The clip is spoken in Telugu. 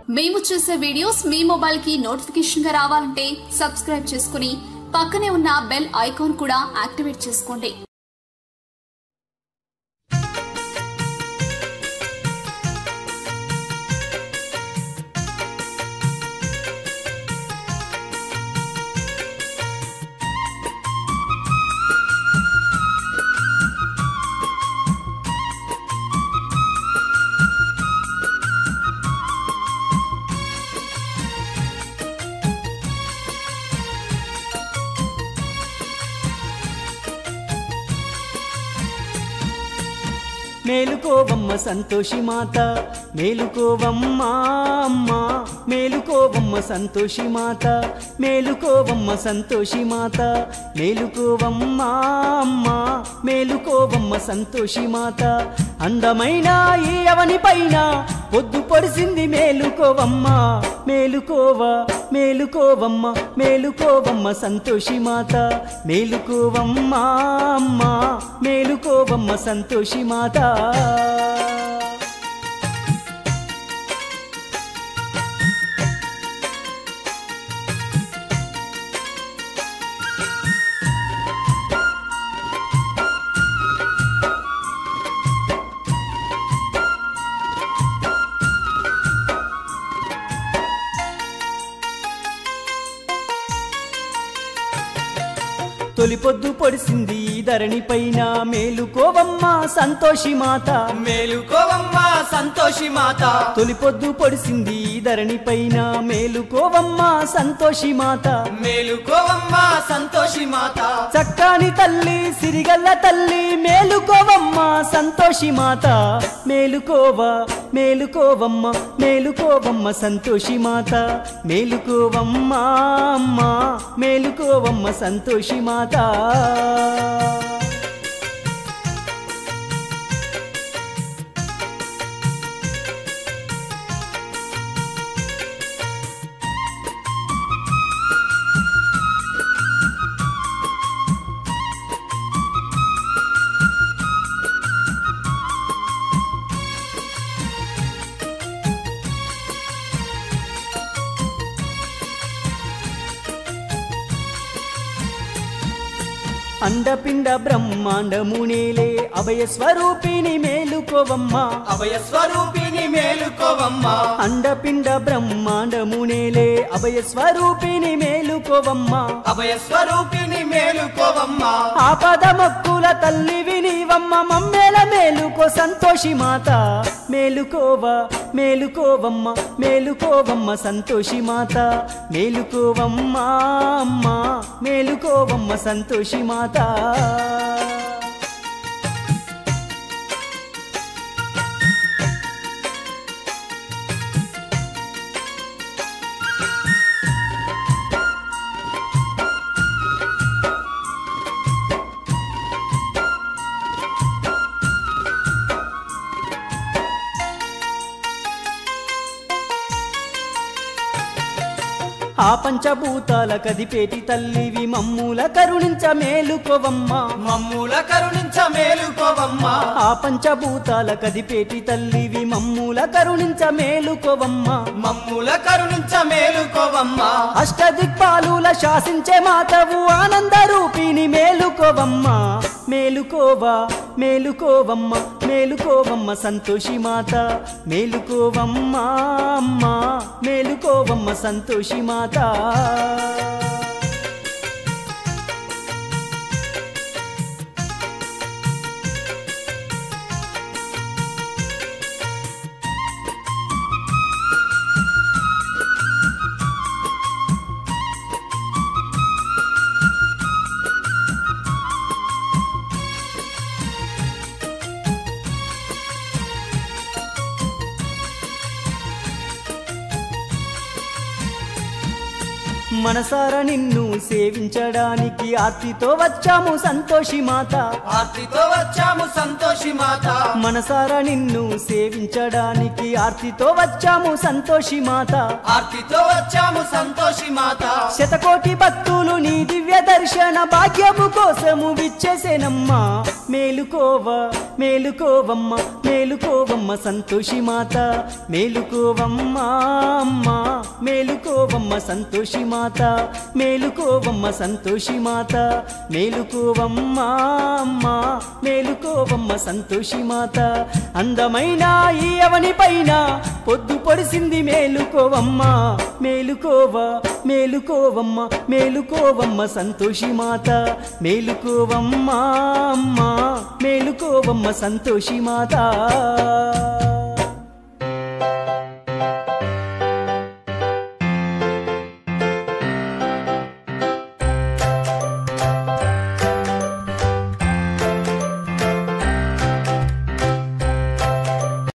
మేము చేసే వీడియోస్ మీ మొబైల్ కి నోటిఫికేషన్ గా రావాలంటే సబ్స్క్రైబ్ చేసుకుని పక్కనే ఉన్న బెల్ ఐకాన్ కూడా యాక్టివేట్ చేసుకోండి మేలుకోవమ్మ సంతోషి మాత మేలుకోవమ్మ అమ్మ మేలుకోవమ్మ సంతోషి మాత మేలుకోవమ్మ సంతోషి మాత మేలుకోవమ్మ అమ్మ మేలుకోవమ్మ సంతోషి మాత అందమైన ఈ అవని పైన పొద్దు పొడిసింది మేలుకోవమ్మ మేలుకోవ మేలుకోవమ్మ మేలుకోవమ్మ సంతోషి మాత మేలుకోవమ్మ అమ్మ మేలుకోవమ్మ సంతోషి మాత తొలి పొద్దు పొడిసింది ఈ ధరణి పైన మేలుకోవమ్మ సంతోషి మాత మేలుకోవమ్మ సంతోషి మాత తొలి పొద్దు పొడిసింది ఈ ధరణి పైన మేలుకోవమ్మ సంతోషి మాత మేలుకోవమ్మ సంతోషి మాత చక్కని తల్లి సిరిగల్ల తల్లి మేలుకోవమ్మ సంతోషి మాత మేలుకోవ మేలుకోవమ్మ మేలుకోవమ్మ సంతోషి మాత మేలుకోవమ్మ అమ్మ మేలుకోవమ్మ సంతోషి మాత అండపిండ బ్రహ్మాండమునేలే అభయ స్వరూపిణి మేలుకోవమ్మ అభయ స్వరూపిణి మేలుకోవమ్మ అండపిండ బ్రహ్మాండమునేలే అభయ స్వరూపిణి మేలుకోవమ్మ అభయ స్వరూపిణి మేలుకోవమ్మ ఆపద మొక్కుల తల్లి వినివమ్మ మమ్మేల మేలుకో సంతోషి మాత మేలుకోవ మేలుకోవమ్మ మేలుకోవమ్మ సంతోషి మాత మేలుకోవమ్మ అమ్మ మేలుకోవమ్మ సంతోషి మాత ఆ పంచభూతాల కదిపేటి తల్లివి మమ్ముల కరుణించ మేలుకోవమ్మ మమ్ముల కరుణించ మేలుకోవమ్మ ఆ పంచభూతాల కదిపేటి తల్లివి మమ్ముల కరుణించ మేలుకోవమ్మ మమ్ముల కరుణించ మేలుకోవమ్మ అష్టదిక్పాలుల శాసించే మాతవు ఆనంద రూపిణి మేలుకోవమ్మ మేలుకోవ మేలుకోవమ్మ మేలుకోవమ్మ సంతోషి మాత మేలుకోవమ్మ అమ్మ మేలుకోవమ్మ సంతోషి మాత మనసార నిన్ను సేవించడానికి ఆర్తితో వచ్చాము సంతోషి మాత ఆర్తితో వచ్చాము సంతోషి మాత మనసార నిన్ను సేవించడానికి ఆర్తితో వచ్చాము సంతోషి మాత ఆర్తితో వచ్చాము సంతోషి మాత శతకోటి భక్తులు నీ దివ్య దర్శన భాగ్యము కోసము విచ్చేసేనమ్మా మేలుకోవ మేలుకోవమ్మ మేలుకోవమ్మ సంతోషి మాత మేలుకోవమ్మ అమ్మ మేలుకోవమ్మ సంతోషి మాత మేలుకోవమ్మ సంతోషి మాత మేలుకోవమ్మ అమ్మ మేలుకోవమ్మ సంతోషి మాత అందమైన ఈ అవని పైన పొద్దు పొడిసింది మేలుకోవమ్మ మేలుకోవ మేలుకోవమ్మ మేలుకోవమ్మ సంతోషి మాత మేలుకోవమ్మ అమ్మ మేలుకోవమ్మ సంతోషి మాత